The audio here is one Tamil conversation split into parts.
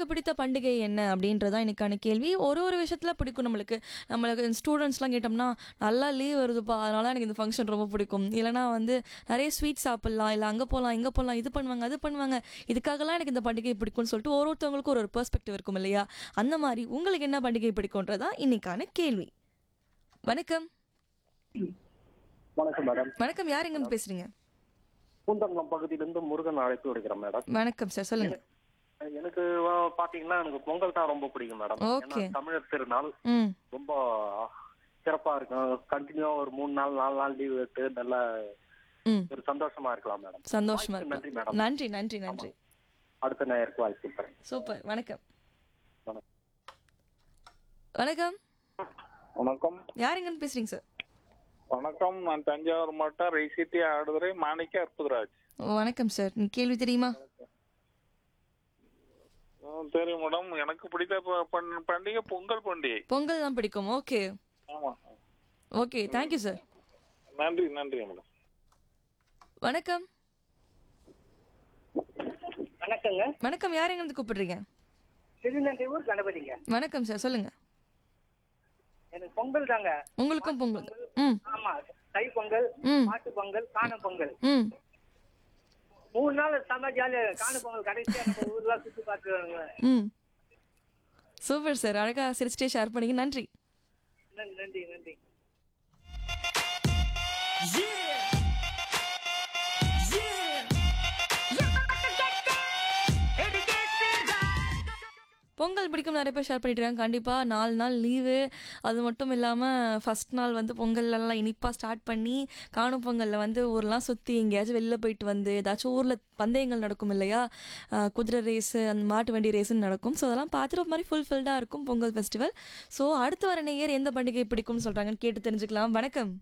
உங்களுக்கு பிடித்த பண்டிகை என்ன அப்படின்றதான் எனக்கான கேள்வி ஒரு ஒரு விஷயத்தில் பிடிக்கும் நம்மளுக்கு நம்மளுக்கு ஸ்டூடெண்ட்ஸ்லாம் கேட்டோம்னா நல்லா லீவ் வருதுப்பா அதனால எனக்கு இந்த ஃபங்க்ஷன் ரொம்ப பிடிக்கும் இல்லைனா வந்து நிறைய ஸ்வீட் சாப்பிட்லாம் இல்லை அங்கே போகலாம் இங்கே போகலாம் இது பண்ணுவாங்க அது பண்ணுவாங்க இதுக்காகலாம் எனக்கு இந்த பண்டிகை பிடிக்கும்னு சொல்லிட்டு ஒரு ஒருத்தவங்களுக்கும் ஒரு ஒரு பெர்ஸ்பெக்டிவ் இருக்கும் இல்லையா அந்த மாதிரி உங்களுக்கு என்ன பண்டிகை பிடிக்கும்ன்றதான் இன்னைக்கான கேள்வி வணக்கம் வணக்கம் மேடம் வணக்கம் யார் எங்கேருந்து பேசுறீங்க பூந்தமல்லம் பகுதியிலிருந்து முருகன் அழைப்பு விடுக்கிறேன் மேடம் வணக்கம் சார் சொல்லுங்க எனக்கு வ- பாத்தீங்கன்னா எனக்கு பொங்கல் தான் ரொம்ப பிடிக்கும் மேடம் Okay. ஏன்னா தமிழர் திருநாள் ம் ரொம்ப சிறப்பா இருக்கும் கண்டினியூவா ஒரு மூணு நாள் நாலு நாள் லீவ் எடுத்து நல்லா ம் ஒரு சந்தோஷமா இருக்கலாம் மேடம் சந்தோஷமா வாய்ப்புக்கு நன்றி இருக்கும் மேடம் நன்றி நன்றி நன்றி அடுத்த நேருக்கு வாய்ப்பு தரேன் சூப்பர் வணக்கம் வணக்கம். வணக்கம் வணக்கம் யார் எங்கன்னு பேசுறீங்க சார் வணக்கம் நான் தஞ்சாவூர் மாவட்டம் ரைசிட்டி ஆடுதுறை மாணிக்க அற்புதராஜ் வணக்கம் சார் நீ கேள்வி தெரியுமா ம், தெரியும் மேடம் எனக்கு பிடித்த ப- பண்- பண்டிகை பொங்கல் பண்டிகை பொங்கல் தான் பிடிக்கும் ஓகே ஆமா ஓகே தேங்க்யூ சார் நன்றி நன்றி மேடம் வணக்கம் வணக்கங்க வணக்கம் யார் எங்கேருந்து கூப்பிடுறீங்க திருநெல்வேலூர் கணபதிங்க வணக்கம் சார் சொல்லுங்க எனக்கு பொங்கல் தாங்க உங்களுக்கும் பொங்கல் ம் ஆமா தை பொங்கல் ம் மாட்டு பொங்கல் காணும் பொங்கல் ம் மூணு நாள் செம்ம ஜாலியா காணும் பொங்கல் கடைசியா நம்ம ஊர்லாம் சுத்தி பார்த்துருவாங்க ம் சூப்பர் சார் அழகா சிரிச்சிட்டே ஷேர் பண்ணீங்க நன்றி நன்றி நன்றி நன்றி பொங்கல் பிடிக்கும் நிறைய பேர் ஷேர் பண்ணிட்டு இருக்காங்க கண்டிப்பாக நாலு நாள் லீவு அது மட்டும் இல்லாமல் ஃபஸ்ட் நாள் வந்து பொங்கல்லாம் இனிப்பாக ஸ்டார்ட் பண்ணி காணும் பொங்கலில் வந்து ஊர்லாம் சுற்றி எங்கேயாச்சும் வெளில போயிட்டு வந்து ஏதாச்சும் ஊரில் பந்தயங்கள் நடக்கும் இல்லையா அஹ் குதிரை ரேஸு அந்த மாட்டு வண்டி ரேஸுன்னு நடக்கும் ஸோ அதெல்லாம் பார்த்துட்டு ஒரு மாதிரி ஃபுல்ஃபில்டாக இருக்கும் பொங்கல் ஃபெஸ்டிவல் ஸோ அடுத்து வர நேயர் எந்த பண்டிகை பிடிக்கும்னு சொல்கிறாங்கன்னு கேட்டு தெரிஞ்சுக்கலாம் வணக்கம்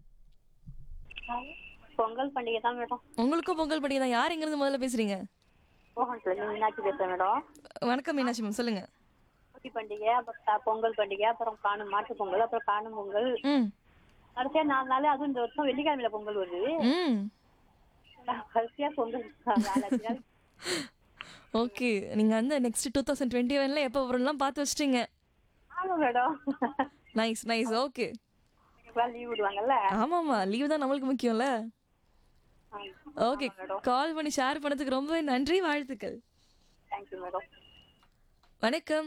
பொங்கல் பண்டிகை தான் மேடம் உங்களுக்கும் பொங்கல் பண்டிகை தான் யார் எங்கேருந்து முதல்ல பேசுகிறீங்க மோகன் சொல்லி மீனாட்சி பேசுறேன் மேடம் வணக்கம் மீனாட்சி மேம் சொல்லுங்கள் குட்டி பண்டிகை அப்புறம் த- பொங்கல் பண்டிகை அப்புறம் காணும் மாட்டு பொங்கல் அப்புறம் காணும் பொங்கல் ம் கடைசியா நாலு நாள் அதுவும் இந்த வருஷம் வெள்ளிக்கிழமையில பொங்கல் வருது ம் கடைசியா பொங்கல் நாலஞ்சு நாள் ஓகே நீங்கள் வந்து நெக்ஸ்ட் டூ தௌசண்ட் டுவெண்ட்டி ஒனில் எப்போ வரும்லாம் பார்த்து வச்சிட்டீங்க ஆமா madam nice nice okay leave விடுவாங்கல்ல ஆமாம்மா லீவ் தான் நம்மளுக்கு முக்கியம்ல ஓகே கால் பண்ணி ஷேர் பண்ணதுக்கு ரொம்பவே நன்றி வாழ்த்துக்கள் தேங்க்யூ மேடம் வணக்கம்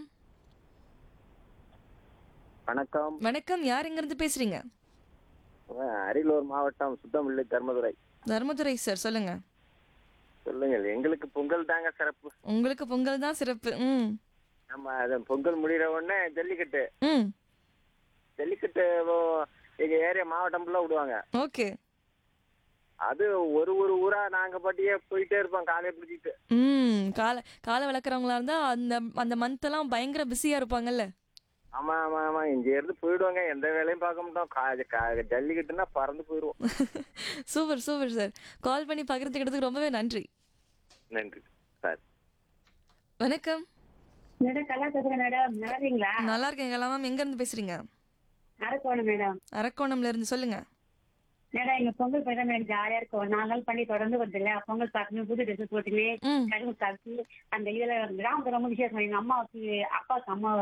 வணக்கம் வணக்கம் யார் எங்கேருந்து பேசுறீங்க அரியலூர் மாவட்டம் சுத்தமில்லி தர்மதுரை தர்மதுரை சார் சொல்லுங்க சொல்லுங்கள் எங்களுக்கு பொங்கல் தாங்க சிறப்பு உங்களுக்கு பொங்கல் தான் சிறப்பு ம் நம்ம அது பொங்கல் முடிகிற உடனே ஜல்லிக்கட்டு ம் ஜல்லிக்கட்டு ஓ- எங்க ஏரியா மாவட்டம் ஃபுல்லா விடுவாங்க ஓகே அது ஒரு ஒரு ஊரா நாங்க பாட்டியே போயிட்டே இருப்போம் காலையை பிடிச்சிட்டு ம் காலை காலை வளர்க்குறவங்களா இருந்தால் அந்த அந்த மந்த்தெல்லாம் பயங்கர பிஸியாக இருப்பாங்கல்ல ஆமா ஆமா ஆமா இங்க இருந்து போயிடுவாங்க எந்த வேலையும் பார்க்க மாட்டோம் கா- கா- ஜல்லிக்கட்டுனா பறந்து போயிடுவோம் சூப்பர் சூப்பர் சார் கால் பண்ணி பகிர்ந்துக்கிட்டதுக்கு ரொம்பவே நன்றி நன்றி சார் வணக்கம் மேடம் கலா பேசுறேன் மேடம் நல்லா இருக்கீங்களா நல்லா இருக்கேன் மேம் எங்கேருந்து பேசுறீங்க அரக்கோணம் மேடம் அரக்கோணம்ல இருந்து சொல்லுங்க மேடம் எங்க பொங்கல் பையன் மேடம் ஜாலியா இருக்கும் நாலு நாள் பண்ணி தொடர்ந்து வருது இல்ல பொங்கல் பார்க்கணும் புது ட்ரெஸ் போட்டுன்னு ம் கரும்பு சாப்பிட்டு அந்த இதுல கிராமத்துல ரொம்ப விசேஷம் எங்க அம்மாவுக்கு அப்பாவுக்கு அம்மா